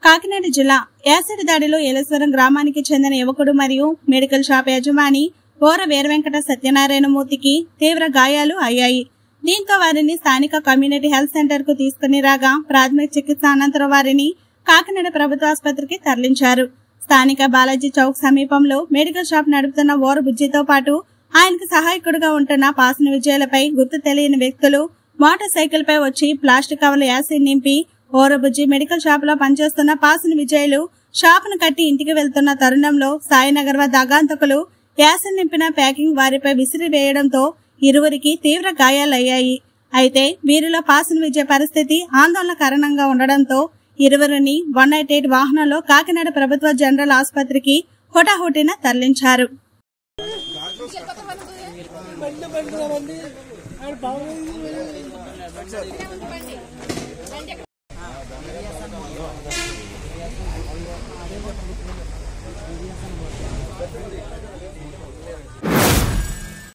కాకినాడ జిల్లా యాసిడ్ దాడిలో ఏలేశ్వరం గ్రామానికి చెందిన యువకుడు మరియు మెడికల్ షాప్ యజమాని ఓర వీరవెంకట సత్యనారాయణమూర్తికి తీవ్ర గాయాలు అయ్యాయి దీంతో వారిని స్థానిక కమ్యూనిటీ హెల్త్ సెంటర్ కు తీసుకుని రాగా ప్రాథమిక చికిత్స అనంతరం వారిని కాకినాడ ప్రభుత్వ ఆసుపత్రికి తరలించారు స్థానిక బాలాజీ చౌక్ సమీపంలో మెడికల్ షాప్ నడుపుతున్న ఓర బుజ్జితో పాటు ఆయనకు సహాయకుడిగా ఉంటున్న పాసన విజయాలపై గుర్తు తెలియని వ్యక్తులు మోటార్ సైకిల్ పై వచ్చి ప్లాస్టిక్ కవర్ల యాసిడ్ నింపి ఓరబుజ్జి మెడికల్ షాప్ లో పనిచేస్తున్న పాసిన విజయులు షాపును కట్టి ఇంటికి వెళ్తున్న తరుణంలో సాయినగర్ వద్ద అగాంతకులు యాసిడ్ నింపిన ప్యాకింగ్ వారిపై విసిరి వేయడంతో ఇరువురికి తీవ్ర గాయాలయ్యాయి అయితే వీరిలో పాసిన విజయ పరిస్థితి ఆందోళన కారణంగా ఉండడంతో ఇరువురిని వన్ నైట్ ఎయిట్ వాహనంలో కాకినాడ ప్రభుత్వ జనరల్ ఆసుపత్రికి హుటాహుటిన తరలించారు